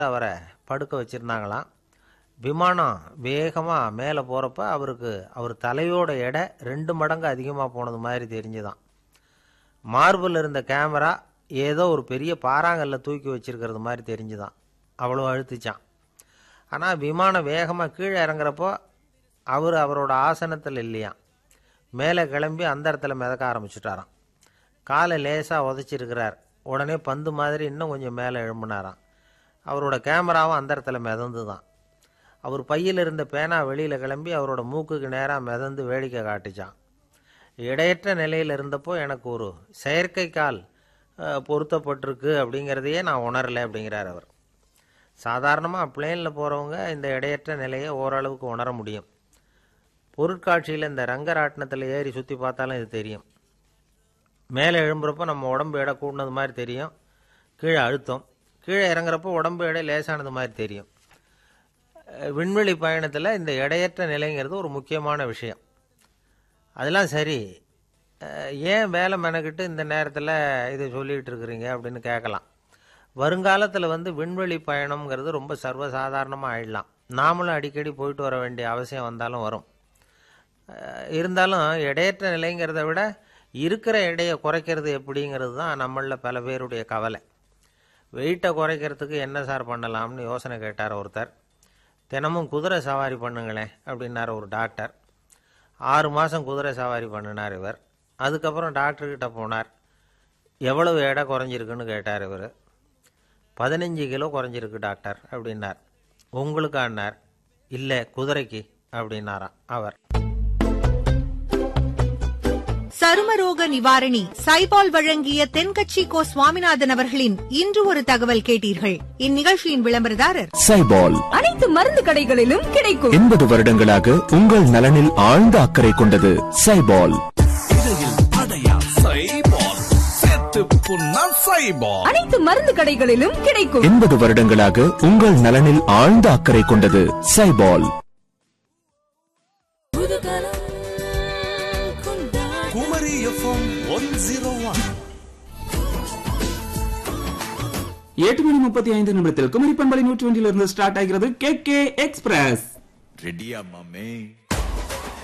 அவரை படுக்க வச்சுருந்தாங்களாம் விமானம் வேகமாக மேலே போகிறப்ப அவருக்கு அவர் தலையோட எடை ரெண்டு மடங்கு அதிகமாக போனது மாதிரி தெரிஞ்சுதான் மார்பில் இருந்த கேமரா ஏதோ ஒரு பெரிய பாறாங்கல்ல தூக்கி வச்சிருக்கிறது மாதிரி தெரிஞ்சுதான் அவ்வளோ அழுத்திச்சான் ஆனால் விமானம் வேகமாக கீழே இறங்குறப்போ அவர் அவரோட ஆசனத்தில் இல்லையாம் மேலே கிளம்பி அந்த இடத்துல மிதக்க ஆரம்பிச்சுட்டாராம் காலை லேசாக உதச்சிருக்கிறார் உடனே பந்து மாதிரி இன்னும் கொஞ்சம் மேலே எழும்பினாராம் அவரோட கேமராவும் அந்த இடத்துல மிதந்து தான் அவர் பையில் இருந்த பேனா வெளியில் கிளம்பி அவரோட மூக்குக்கு நேராக மிதந்து வேடிக்கை காட்டுச்சான் இடையற்ற நிலையில் இருந்தப்போ எனக்கு ஒரு செயற்கை கால் அஹ், பொருத்தப்பட்டிருக்கு அப்படிங்கிறதையே நான் உணரலை அப்படிங்கிறார் அவர் சாதாரணமாக பிளேனில் போகிறவங்க இந்த இடையற்ற நிலையை ஓரளவுக்கு உணர முடியும் பொருட்காட்சியில் இந்த ரங்கராட்டினத்தில் ஏறி சுற்றி பார்த்தாலும் இது தெரியும் மேலே எழும்புறப்போ நம்ம உடம்பு எடை கூடினது மாதிரி தெரியும் கீழே அழுத்தம் கீழே இறங்குறப்போ உடம்பு எடை லேசானது மாதிரி தெரியும் அஹ் விண்வெளி பயணத்தில் இந்த எடையற்ற நிலைங்கிறது ஒரு முக்கியமான விஷயம் அதெல்லாம் சரி அஹ் ஏன் வேலை மெனக்கிட்டு இந்த நேரத்தில் இதை சொல்லிகிட்டு இருக்கிறீங்க அப்படின்னு கேட்கலாம் வருங்காலத்தில் வந்து விண்வெளி பயணம்ங்கிறது ரொம்ப சர்வசாதாரணமாக ஆயிடலாம் நாமளும் அடிக்கடி போயிட்டு வர வேண்டிய அவசியம் வந்தாலும் வரும் அஹ் இருந்தாலும் எடையற்ற நிலைங்கிறத விட இருக்கிற எடையை குறைக்கிறது எப்படிங்கிறது தான் நம்மளில் பல பேருடைய கவலை வெயிட்டை குறைக்கிறதுக்கு என்ன சார் பண்ணலாம்னு யோசனை கேட்டார் ஒருத்தர் தினமும் குதிரை சவாரி பண்ணுங்களேன் அப்படின்னார் ஒரு டாக்டர் ஆறு மாதம் குதிரை சவாரி பண்ணினார் இவர் அதுக்கப்புறம் டாக்டர்கிட்ட போனார் எவ்வளவு எடை குறைஞ்சிருக்குன்னு கேட்டார் இவர் பதினஞ்சு கிலோ குறைஞ்சிருக்கு டாக்டர் அப்படின்னார் உங்களுக்கானார் இல்லை குதிரைக்கு அப்படின்னாராம் அவர் சருமரோக நிவாரணி சைபால் வழங்கிய தென்கட்சி கோ சுவாமிநாதன் அவர்களின் இன்று ஒரு தகவல் கேட்டீர்கள் இந்நிகழ்ச்சியின் விளம்பரதாரர் சைபால் அனைத்து மருந்து கடைகளிலும் கிடைக்கும் எண்பது வருடங்களாக உங்கள் நலனில் ஆழ்ந்த அக்கறை கொண்டது சைபால் அனைத்து மருந்து கடைகளிலும் கிடைக்கும் எண்பது வருடங்களாக உங்கள் நலனில் ஆழ்ந்த அக்கறை கொண்டது சைபால் Kumari FM one zero one எட்டு மணி முப்பத்தி ஐந்து நிமிடத்தில் குமரி பண்பலை நூற்றி ஒன்றிலிருந்து ஸ்டார்ட் ஆகிறது கே கே எக்ஸ்பிரஸ் ரெடியா மாமே